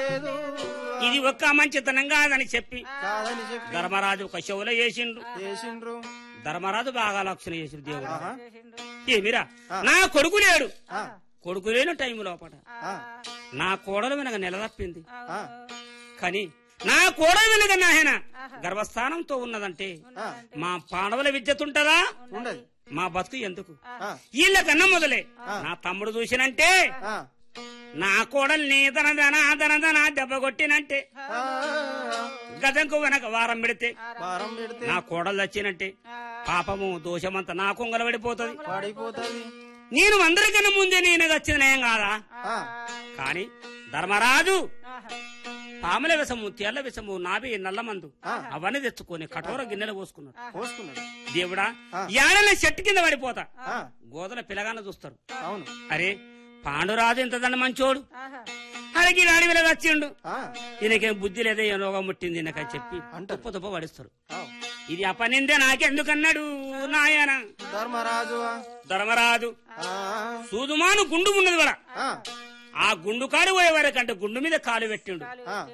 లేదు ఇది ఒక్క మంచితనం కాదని చెప్పి కాదని చెప్పి ధర్మరాజు ఒక చెవులో వేసిండు చేసిండ్రు ధర్మరాజు బాగా లక్షణ చేసిండు దేవుడు ఆహా. ఏమిరా నా కొడుకు లేడు ఆ, కొడుకు లేని టైం లోపల ఆ, నా కోడలు వెనక నెల తప్పింది ఆ, కానీ నా కోడలు వెనక నాయన గర్భస్థానంతో ఉన్నదంటే ఆ, మా పాండవుల విద్యతుంటదా ఉండదు మా బతుకు ఎందుకు ఆ, వీళ్ళకన్నా మొదలే నా తమ్ముడు చూసినంటే ఆ, నా కోడల్ని దనదన దనదన దెబ్బ కొట్టినంటే ఆ, గదంకు వెనక వారం పెడితే భారం పెడితే నా కోడలు చచ్చినంటే పాపము దోషమంతా నా కొంగల పడిపోతుంది పడిపోతుంది నేను అందరికన్నా ముందే నేను వచ్చిన ఏం కాదా ఆ, కాని ధర్మరాజు పాముల విషము తెల్ల విషము నాభి నల్లమందు ఆ. అవన్నీ తెచ్చుకొని కఠోర గిన్నెలు పోసుకున్నాడు పోసుకున్నాడు దేవుడా ఆ. ఏడనే చెట్టు కింద పడిపోతా ఆ, గోదల పిల్లగాన చూస్తారు అవును అరే పాండురాజు ఇంతదండ మంచోడు అడిగి అడవిలో వచ్చిండు ఆ, ఈయనకేం బుద్ధి లేదే ఏ రోగం ముట్టింది ఈయనకని చెప్పి అంటారు. తుప్ప తుప్ప పడిస్తారు ఆ, ఇది అపనిందే నాకెందుకన్నాడు నాయన ధర్మరాజు ధర్మరాజు ఆ, సూదుమాను గుండు ఉన్నది కూడా ఆ, ఆ గుండు కాడు పోయే వరకంటే గుండు మీద కాలు పెట్టిండు ఆ,